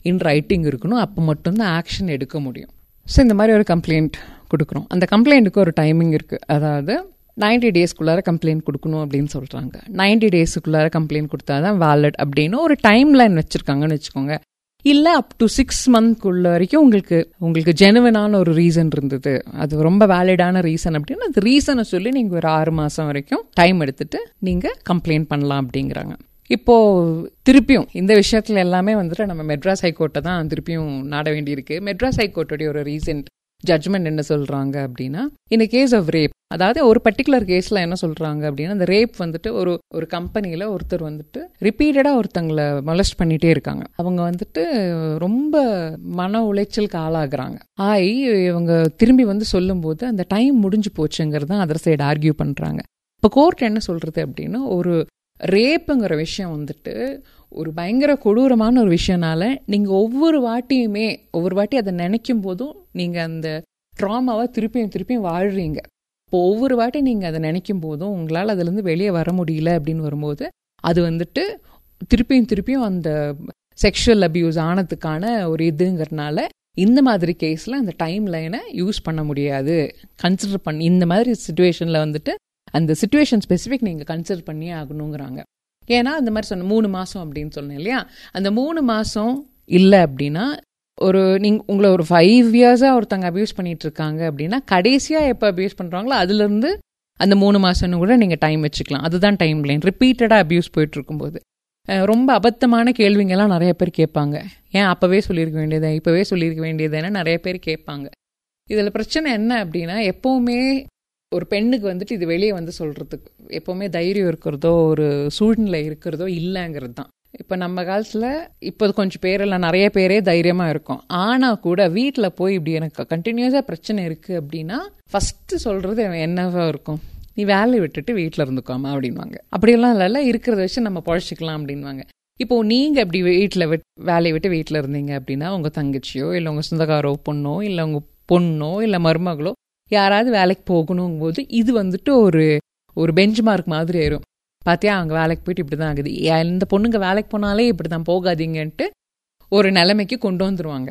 in writing இருக்கணும் அப்போ மட்டும்தான் ஆக்ஷன் எடுக்க முடியும் ஸோ இந்த மாதிரி ஒரு கம்ப்ளைண்ட் கொடுக்குறோம் அந்த கம்ப்ளைண்ட்டுக்கு ஒரு டைமிங் இருக்குது அதாவது நைன்டி டேஸ்க்குள்ளார கம்ப்ளைண்ட் கொடுக்கணும் அப்படின்னு சொல்கிறாங்க நைன்டி டேஸுக்குள்ளார கம்ப்ளைண்ட் கொடுத்தா தான் வேலட் அப்படின்னு ஒரு டைம் லைன் வச்சுருக்காங்கன்னு வச்சுக்கோங்க இல்லை அப் டு சிக்ஸ் மந்த்க்குள்ள வரைக்கும் உங்களுக்கு உங்களுக்கு ஜெனுவனான ஒரு ரீசன் இருந்தது அது ரொம்ப வேலிடான ரீசன் அப்படின்னு அந்த ரீசனை சொல்லி நீங்கள் ஒரு ஆறு மாதம் வரைக்கும் டைம் எடுத்துட்டு நீங்கள் கம்ப்ளைண்ட் பண்ணலாம் அப்படிங்கிறாங்க இப்போ திருப்பியும் இந்த விஷயத்துல எல்லாமே வந்துட்டு நம்ம மெட்ராஸ் ஹைகோர்ட்டை தான் திருப்பியும் நாட வேண்டியிருக்கு மெட்ராஸ் ஹைகோர்ட்டுடைய ஒரு ரீசெண்ட் ஜட்ஜ்மெண்ட் என்ன சொல்றாங்க அப்படின்னா இந்த கேஸ் ஆஃப் ரேப் அதாவது ஒரு பர்டிகுலர் கேஸ்ல என்ன சொல்றாங்க அப்படின்னா அந்த ரேப் வந்துட்டு ஒரு ஒரு கம்பெனியில ஒருத்தர் வந்துட்டு ரிப்பீட்டடா ஒருத்தங்களை மொலஸ்ட் பண்ணிட்டே இருக்காங்க அவங்க வந்துட்டு ரொம்ப மன உளைச்சலுக்கு ஆளாகிறாங்க ஆகி இவங்க திரும்பி வந்து சொல்லும்போது அந்த டைம் முடிஞ்சு போச்சுங்கிறது தான் அதர் சைடு ஆர்கியூ பண்றாங்க இப்போ கோர்ட் என்ன சொல்றது அப்படின்னா ஒரு ரேப்புங்கிற விஷயம் வந்துட்டு ஒரு பயங்கர கொடூரமான ஒரு விஷயனால நீங்கள் ஒவ்வொரு வாட்டியுமே ஒவ்வொரு வாட்டி அதை நினைக்கும் போதும் நீங்கள் அந்த ட்ராமாவை திருப்பியும் திருப்பியும் வாழ்றீங்க இப்போ ஒவ்வொரு வாட்டி நீங்கள் அதை நினைக்கும் போதும் உங்களால் அதுலேருந்து வெளியே வர முடியல அப்படின்னு வரும்போது அது வந்துட்டு திருப்பியும் திருப்பியும் அந்த செக்ஷுவல் அபியூஸ் ஆனதுக்கான ஒரு இதுங்கிறதுனால இந்த மாதிரி கேஸில் அந்த டைம் லைனை யூஸ் பண்ண முடியாது கன்சிடர் பண்ணி இந்த மாதிரி சுச்சுவேஷனில் வந்துட்டு அந்த சுச்சுவேஷன் ஸ்பெசிஃபிக் நீங்கள் கன்சிடர் பண்ணியே ஆகணுங்கிறாங்க ஏன்னா அந்த மாதிரி சொன்ன மூணு மாதம் அப்படின்னு சொன்னேன் இல்லையா அந்த மூணு மாதம் இல்லை அப்படின்னா ஒரு நீங்க உங்களை ஒரு ஃபைவ் இயர்ஸாக ஒருத்தங்க அபியூஸ் பண்ணிட்டு இருக்காங்க அப்படின்னா கடைசியாக எப்போ அபியூஸ் பண்ணுறாங்களோ அதுலேருந்து அந்த மூணு மாதம்னு கூட நீங்கள் டைம் வச்சுக்கலாம் அதுதான் டைம் லைன் ரிப்பீட்டடாக அபியூஸ் போயிட்டு இருக்கும்போது அஹ் ரொம்ப அபத்தமான கேள்விங்கெல்லாம் நிறைய பேர் கேட்பாங்க ஏன் அப்போவே சொல்லியிருக்க வேண்டியது இப்போவே சொல்லியிருக்க வேண்டியதுன்னு நிறைய பேர் கேட்பாங்க இதில் பிரச்சனை என்ன அப்படின்னா எப்போவுமே ஒரு பெண்ணுக்கு வந்துட்டு இது வெளியே வந்து சொல்கிறதுக்கு எப்போவுமே தைரியம் இருக்கிறதோ ஒரு சூழ்நிலை இருக்கிறதோ இல்லைங்கிறது தான் இப்போ நம்ம காலத்தில் இப்போ கொஞ்சம் பேரெல்லாம் நிறைய பேரே தைரியமாக இருக்கும் ஆனால் கூட வீட்டில் போய் இப்படி எனக்கு கண்டினியூஸாக பிரச்சனை இருக்குது அப்படின்னா ஃபஸ்ட்டு சொல்கிறது என்னவா இருக்கும் நீ வேலையை விட்டுட்டு வீட்டில் இருந்துக்கோமா அப்படின்வாங்க அப்படியெல்லாம் இல்லைல்ல இருக்கிறத வச்சு நம்ம பழச்சிக்கலாம் அப்படின்வாங்க இப்போ நீங்கள் அப்படி வீட்டில் விட் வேலையை விட்டு வீட்டில் இருந்தீங்க அப்படின்னா உங்கள் தங்கச்சியோ இல்லை உங்கள் சொந்தக்காரோ பொண்ணோ இல்லை உங்கள் பொண்ணோ இல்லை மருமகளோ யாராவது வேலைக்கு போகணுங்கும் போது இது வந்துட்டு ஒரு ஒரு பெஞ்ச் மார்க் மாதிரி ஆயிரும் பாத்தியா அவங்க வேலைக்கு போயிட்டு இப்படி தான் ஆகுது இந்த பொண்ணுங்க வேலைக்கு போனாலே இப்படி தான் போகாதீங்கன்ட்டு ஒரு நிலைமைக்கு கொண்டு வந்துருவாங்க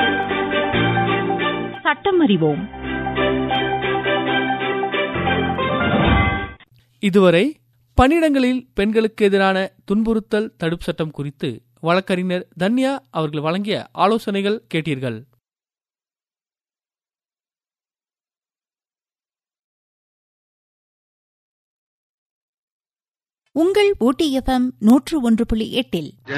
சட்டம் அறிவோம் இதுவரை பணியிடங்களில் பெண்களுக்கு எதிரான துன்புறுத்தல் தடுப்பு சட்டம் குறித்து வழக்கறிஞர் தன்யா அவர்கள் வழங்கிய ஆலோசனைகள் கேட்டீர்கள் உங்கள் ஊட்டி எஃப்எம் நூற்று ஒன்று புள்ளி எட்டில்